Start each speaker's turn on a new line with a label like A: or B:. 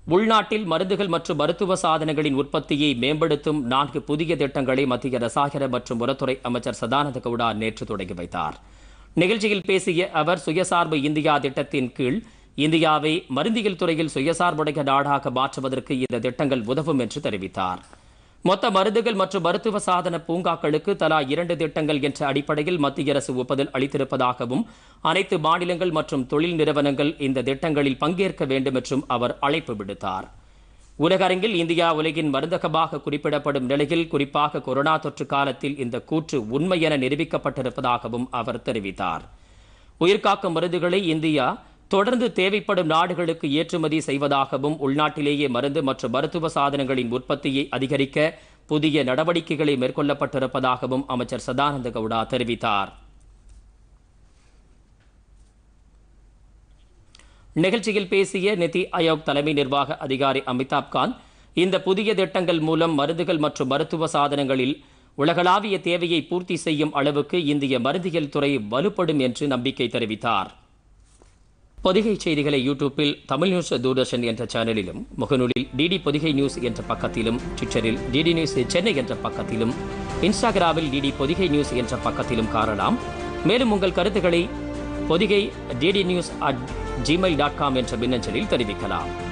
A: உள்நாட்டில் மருந்துகள் மற்றும் மருத்துவ சாதனங்களின் உற்பத்தியை மேம்படுத்தும் நான்கு புதிய திட்டங்களை மத்திய ரசாயன மற்றும் உரத்துறை அமைச்சர் சதானந்த கவுடா நேற்று தொடங்கி வைத்தார் நிகழ்ச்சியில் பேசிய அவர் சுயசார்பு இந்தியா திட்டத்தின் கீழ் இந்தியாவை மருந்தியல் துறையில் சுயசார்புடைய நாடாக மாற்றுவதற்கு இந்த திட்டங்கள் உதவும் என்று தெரிவித்தார் மொத்த மருந்துகள் மற்றும் மருத்துவ சாதன பூங்காக்களுக்கு தலா இரண்டு திட்டங்கள் என்ற அடிப்படையில் மத்திய அரசு ஒப்புதல் அளித்திருப்பதாகவும் அனைத்து மாநிலங்கள் மற்றும் தொழில் நிறுவனங்கள் இந்த திட்டங்களில் பங்கேற்க வேண்டும் என்றும் அவர் அழைப்பு விடுத்தார் உலக அரங்கில் இந்தியா உலகின் மருந்தகமாக குறிப்பிடப்படும் நிலையில் குறிப்பாக கொரோனா தொற்று காலத்தில் இந்த கூற்று உண்மை என நிரூபிக்கப்பட்டிருப்பதாகவும் அவர் தெரிவித்தார் உயிர்காக்கும் மருந்துகளை இந்தியா தொடர்ந்து தேவைப்படும் நாடுகளுக்கு ஏற்றுமதி செய்வதாகவும் உள்நாட்டிலேயே மருந்து மற்றும் மருத்துவ சாதனங்களின் உற்பத்தியை அதிகரிக்க புதிய நடவடிக்கைகளை மேற்கொள்ளப்பட்டிருப்பதாகவும் அமைச்சர் சதானந்த கவுடா தெரிவித்தார் நிகழ்ச்சியில் பேசிய நிதி ஆயோக் தலைமை நிர்வாக அதிகாரி அமிதாப் காந்த் இந்த புதிய திட்டங்கள் மூலம் மருந்துகள் மற்றும் மருத்துவ சாதனங்களில் உலகளாவிய தேவையை பூர்த்தி செய்யும் அளவுக்கு இந்திய மருந்தியல் துறை வலுப்படும் என்று நம்பிக்கை தெரிவித்தார் பொதிகை செய்திகளை யூடியூப்பில் தமிழ் நியூஸ் தூர்தர்ஷன் என்ற சேனலிலும் முகநூலில் டிடி பொதிகை நியூஸ் என்ற பக்கத்திலும் ட்விட்டரில் டிடி நியூஸ் சென்னை என்ற பக்கத்திலும் இன்ஸ்டாகிராமில் டிடி பொதிகை நியூஸ் என்ற பக்கத்திலும் காணலாம் மேலும் உங்கள் கருத்துக்களை Podhigai DD news at Gmail dot com என்ற மின்னஞ்சலில் தெரிவிக்கலாம்